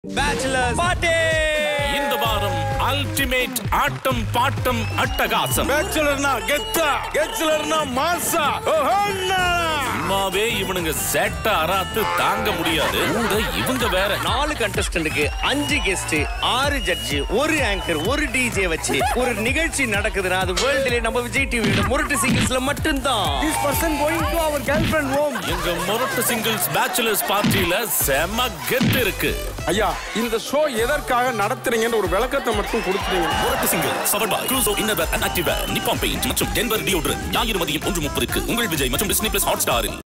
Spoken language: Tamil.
பேச்சுலர்ஸ் பார்ட்டி இந்த வாரம் அல்டிமேட் ஆட்டம் பாட்டம் அட்டகாசம் பேச்சுலர்னா கெத்தா கெச்சுலர்னா மாசா ஓஹோன்னா சும்மாவே இவனுங்க சேட்ட அராத்து தாங்க முடியாது கூட இவங்க வேற நாலு கண்டஸ்டன்ட்க்கு அஞ்சு கெஸ்ட் ஆறு ஜட்ஜி ஒரு ஆங்கர் ஒரு டிஜே வச்சு ஒரு நிகழ்ச்சி நடக்குதுன்னா அது வேர்ல்டுல நம்ம விஜய் டிவியோட முரட்டு சிங்கிள்ஸ்ல மட்டும்தான் This person going to our girlfriend home. எங்க முரட்டு சிங்கிள்ஸ் பேச்சுலர்ஸ் பார்ட்டியில செம கெத்து இருக்கு ஐயா இந்த ஷோ எதற்காக நடத்துறீங்கன்னு ஒரு விளக்கத்தை மட்டும் கொடுத்துறீங்க முரட்டு சிங்கிள் சவர் பாய் க்ரூசோ இன்னவர் அண்ட் ஆக்டிவர் நிப்பான் பெயிண்ட் மற்றும் டென்வர் டியோட்ரன் ஞாயிறு மதியம் ஒன்று முப்பதுக்கு உங்கள் விஜய் மற்றும் டிஸ்னி பிளஸ் ஹாட் ஸ்டாரில்